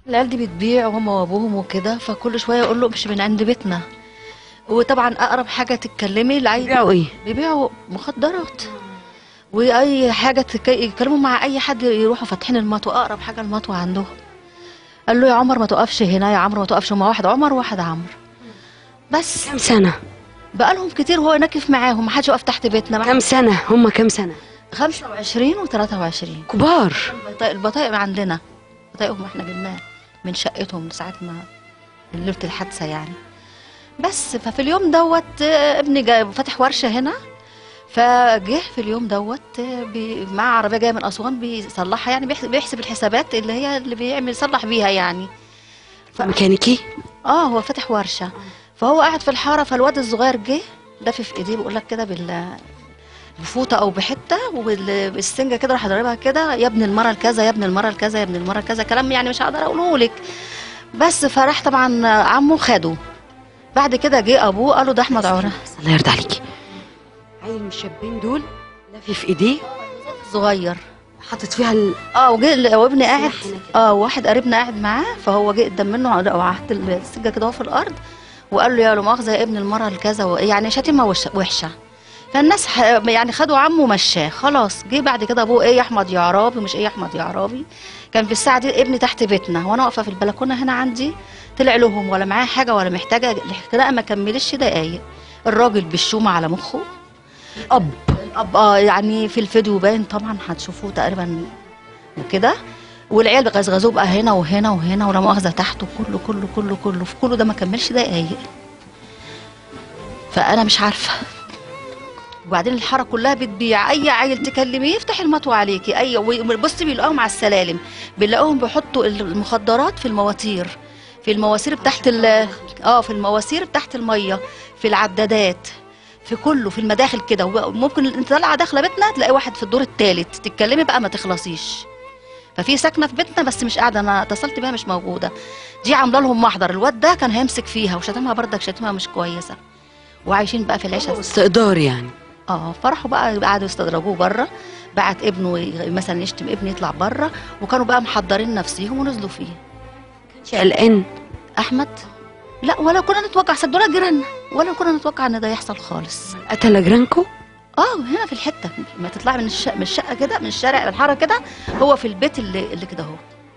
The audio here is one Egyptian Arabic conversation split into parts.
العيال دي بتبيع وهم وابوهم وكده فكل شويه يقول له امشي من عند بيتنا وطبعا اقرب حاجه تتكلمي اللي عايز بيبيعوا ايه بيبيعوا مخدرات واي حاجه تك- يتكلموا مع اي حد يروحوا فاتحين المطوه اقرب حاجه المطوه عندهم قال له يا عمر ما تقفش هنا يا عمرو ما تقفش هما واحد عمر وواحد عمرو بس كم سنه بقالهم كتير وهو نكف معاهم ما حدش يقف تحت بيتنا ما كم سنه هم كم سنه 25 و23 كبار البطايق البطايق عندنا بطايقهم احنا جبناها من شقتهم من ساعه ما ليله الحادثه يعني بس ففي اليوم دوت آه، ابني جاي فاتح ورشه هنا فجه في اليوم دوت آه، بي- مع عربيه جايه من اسوان بيصلحها يعني بيحسب, بيحسب الحسابات اللي هي اللي بيعمل يصلح بيها يعني ف... ميكانيكي اه هو فاتح ورشه فهو قاعد في الحاره فالواد الصغير جه لافف في ايديه بيقول لك كده بال بفوطه او بحته وبالسنجه كده راح ضاربها كده يا ابن المره الكذا يا ابن المره الكذا يا ابن المره الكذا كلام يعني مش هقدر اقوله لك بس فراح طبعا عمه خده بعد كده جه ابوه قال له ده احمد عوره بس الله يرضى عليكي عيل من الشابين دول لافي في ايديه صغير حاطط فيها ال... اه وجه وابني قاعد سلاح هنا كده. اه واحد قريبنا قاعد معاه فهو جه قدام منه وحط السجه كده وهو في الارض وقال له يا لا مؤاخذه يا ابن المره الكذا و- يعني شتيمه وش- وحشه فالناس ح- يعني خدوا عمه ومشاه خلاص جه بعد كده ابوه ايه يا احمد يا عرابي مش ايه يا احمد يا عرابي كان في الساعه دي ابني تحت بيتنا وانا واقفه في البلكونه هنا عندي طلع لهم ولا معاه حاجه ولا محتاجه الخناقه ما كملتش دقايق الراجل بالشومه على مخه اب الاب اه يعني في الفيديو باين طبعا هتشوفوه تقريبا وكده والعيال غزغزوه بقى هنا وهنا وهنا ولا مؤاخذه تحته كله كله كله كله في كله ده ما كملش دقايق فانا مش عارفه وبعدين الحاره كلها بتبيع اي عيل تكلميه يفتح المطوه عليكي اي بصي بيلاقوهم على السلالم بيلاقوهم بيحطوا المخدرات في المواتير في المواسير بتاعت ال- اه في المواسير بتاعت الميه في العدادات في كله في المداخل كده وممكن انت طالعه داخله بيتنا تلاقي واحد في الدور الثالث تتكلمي بقى ما تخلصيش ففي ساكنه في بيتنا بس مش قاعده انا اتصلت بيها مش موجوده دي عامله لهم محضر الواد ده كان هيمسك فيها وشتمها بردك شتيمه مش كويسه وعايشين بقى في العيشه استقدار يعني اه فرحوا بقى قعدوا يستدرجوه بره بعت ابنه ي- مثلا يشتم ابني يطلع بره وكانوا بقى محضرين نفسيهم ونزلوا فيه كانش قلقان احمد لا ولا كنا نتوقع صدقونا جيراننا ولا كنا نتوقع ان ده يحصل خالص قتل جيرانكو اه هنا في الحته ما تطلعي من الشقه من الشقه كده من الشارع للحاره كده هو في البيت اللي اللي كده اهو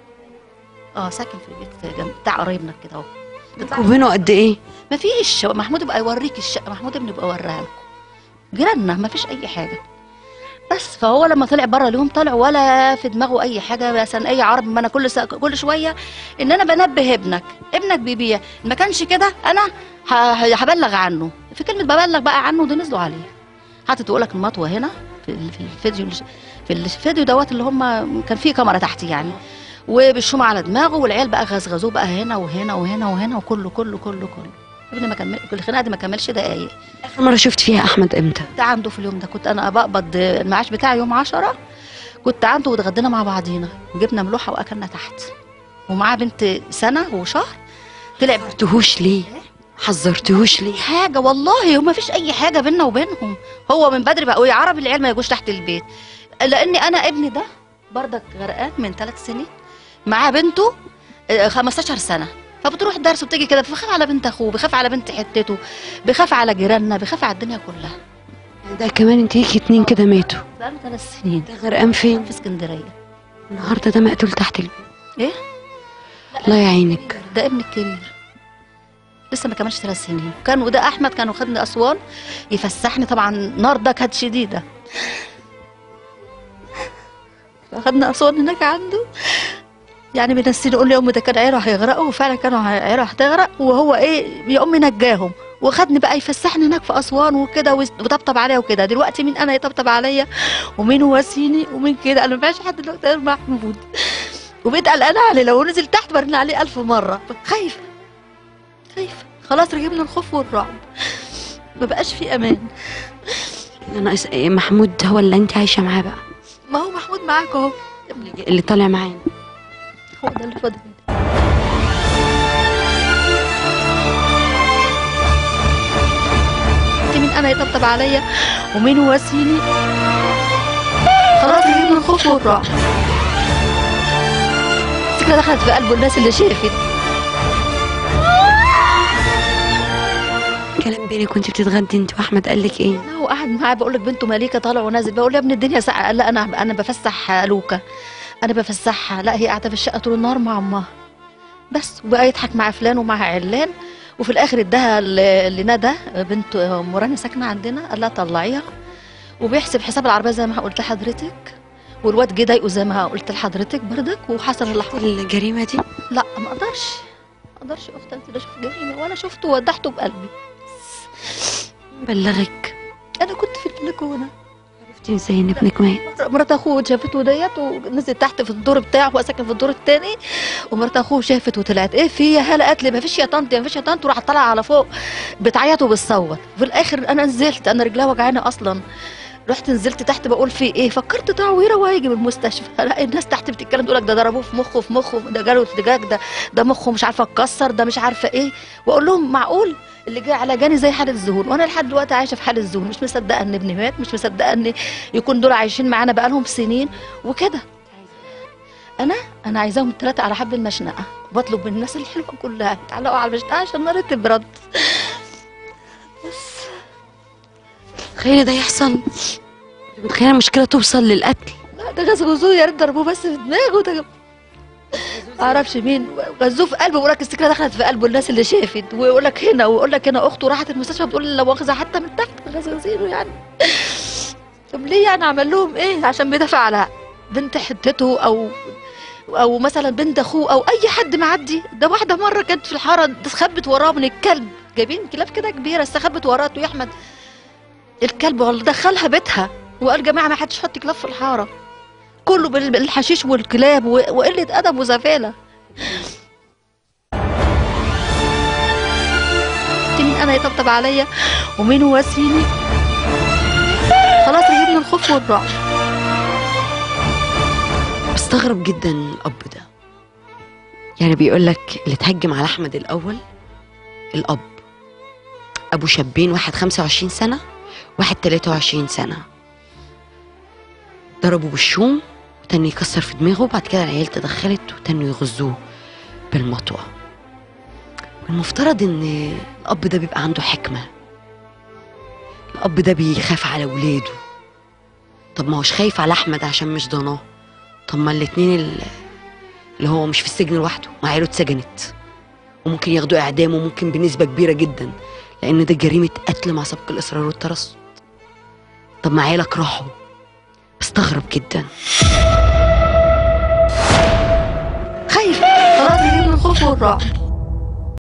اه ساكن في البيت جنب بتاع قرايبنا كده اهو تطلعي- وبينه قد ايه ما فيش محمود يبقى يوريك الشقه محمود ابني يبقى يوريها لكم جيراننا ما فيش اي حاجه بس فهو لما طلع بره اليوم طلع ولا في دماغه اي حاجه مثلا اي عرب ما انا كل سا... كل شويه ان انا بنبه ابنك ابنك بيبيع ما كانش كده انا ه- هبلغ عنه في كلمه ببلغ بقى عنه دي نزلوا عليه حاطط يقول لك المطوه هنا في, ال- في الفيديو اللي ش- في الفيديو دوت اللي هم كان فيه كاميرا تحت يعني وبالشومه على دماغه والعيال بقى غزغزوه بقى هنا وهنا وهنا وهنا وكله كله كله كله ابني ما كمل الخناقه دي ما كملش دقايق اخر مره شفت فيها احمد امتى كنت عنده في اليوم ده كنت انا بقبض المعاش بتاعي يوم عشرة كنت عنده واتغدينا مع بعضينا جبنا ملوحه واكلنا تحت ومعاه بنت سنه وشهر طلع حذرتهوش ليه حذرتهوش ليه حاجه والله وما فيش اي حاجه بينا وبينهم هو من بدري بقى ويا عرب العيال ما يجوش تحت البيت لاني انا ابني ده بردك غرقان من ثلاث سنين معاه بنته آه، 15 سنه فبتروح درس وبتيجي كده بيخاف على بنت اخوه بيخاف على بنت حتته بيخاف على جيراننا بيخاف على الدنيا كلها ده كمان انت ليكي اتنين كده ماتوا بقاله ثلاث سنين ده غرقان فين في اسكندريه النهارده ده مقتول تحت البيت ايه الله يعينك ده ابني الكبير لسه ما كملش ثلاث سنين كان وده احمد كان واخدني اسوان يفسحني طبعا النار ده كانت شديده فاخدنا اسوان هناك عنده يعني بينسيني يقول لي يا امي ده كان عيره هيغرقوا وفعلا كانوا عيره هتغرق وهو ايه يا امي نجاهم وخدني بقى يفسحني هناك في اسوان وكده ويس- وطبطب عليا وكده دلوقتي مين انا يطبطب عليا ومين واسيني ومين كده انا ما بقاش حد دلوقتي غير محمود وبقيت قلقانه عليه لو نزل تحت برن عليه ألف مره خايفه خايفه خلاص رجبنا الخوف والرعب ما بقاش في امان انا أس... إيه، محمود هو اللي انت عايشه معاه بقى ما هو محمود معاك اهو اللي- اللي طالع معانا هو ده اللي فاضل انت مين انا يطبطب عليا ومين يواسيني خلاص رجبنا الخوف والرعب السكينه دخلت في قلب الناس اللي شافت كلام بينك وانت بتتغدي انت واحمد قال لك ايه هو قاعد معايا بقول لك بنته مليكه طالع ونازل بقول له يا ابني الدنيا ساعه قال لا انا انا بفسح لوكا انا بفسحها لا هي قاعده في الشقه طول النهار مع امها بس وبقى يضحك مع فلان ومع علان وفي الاخر اداها ل- لندى بنت مراني ساكنه عندنا قال لها طلعيها وبيحسب حساب العربيه زي ما قلت لحضرتك والواد جه ضايقه زي ما قلت لحضرتك بردك وحصل اللي حصل الجريمه دي لا ما اقدرش ما اقدرش يا اختي انت لا شفت جريمه ولا شفته ودحته بقلبي بلغك انا كنت في البلكونه عرفتي ازاي ان ابنك مات مرات اخوه شافته ديت ونزلت تحت في الدور بتاعه هو ساكن في الدور الثاني ومرات اخوه شافت وطلعت ايه في يا هلا قالت لي ما فيش يا طنط ما فيش يا طنط وراحت طالعه على فوق بتعيط وبتصوت في الاخر انا نزلت انا رجلها وجعاني اصلا رحت نزلت تحت بقول في ايه فكرت تعويره وهيجي من المستشفى الاقي الناس تحت بتتكلم تقول لك ده ضربوه في مخه في مخه ده جاله ارتجاج ده ده مخه مش عارفه اتكسر ده مش عارفه ايه واقول لهم معقول اللي جاي على جاني زي حاله ذهول وانا لحد دلوقتي عايشه في حاله ذهول مش مصدقه ان ابني مات مش مصدقه ان يكون دول عايشين معانا بقالهم سنين وكده انا انا عايزاهم الثلاثه على حبل المشنقه بطلب من الناس الحلوه كلها تعالوا على المشنقه عشان نار تبرد بس تخيلي ده يحصل متخيله المشكله توصل للقتل لا ده غزوه يا ريت ضربوه بس في دماغه ده ما اعرفش مين غزوه في قلبه بيقول لك السكينه دخلت في قلبه الناس اللي شافت ويقول لك هنا ويقول لك هنا اخته راحت المستشفى بتقول لو واخذه حتى من تحت غزوزينه يعني طب ليه يعني عمل لهم ايه عشان بيدافع على بنت حتته او او مثلا بنت اخوه او اي حد معدي ده واحده مره كانت في الحاره استخبت وراه من الكلب جايبين كلاب كده كبيره استخبت وراه يا احمد الكلب والله دخلها بيتها وقال جماعه ما حدش يحط كلاب في الحاره كله بال- بالحشيش والكلاب و- وقله ادب وزفاله مين انا يطبطب عليا ومين يواسيني خلاص رهبنا الخوف والرعب بستغرب جدا الاب ده يعني بيقول لك اللي اتهجم على احمد الاول الاب ابو شابين واحد 25 سنه واحد 23 سنه ضربوا بالشوم وتاني يكسر في دماغه بعد كده العيال تدخلت وتاني يغزوه بالمطوه المفترض ان الاب ده بيبقى عنده حكمه الاب ده بيخاف على ولاده طب ما هوش خايف على احمد عشان مش ضناه طب ما الاتنين ال- اللي هو مش في السجن لوحده ما عيله اتسجنت وممكن ياخدوا اعدام وممكن بنسبه كبيره جدا لان ده جريمه قتل مع سبق الاصرار والترصد طب ما عيالك راحوا بستغرب جدا خايف خلاص رهبنا الخوف والرعب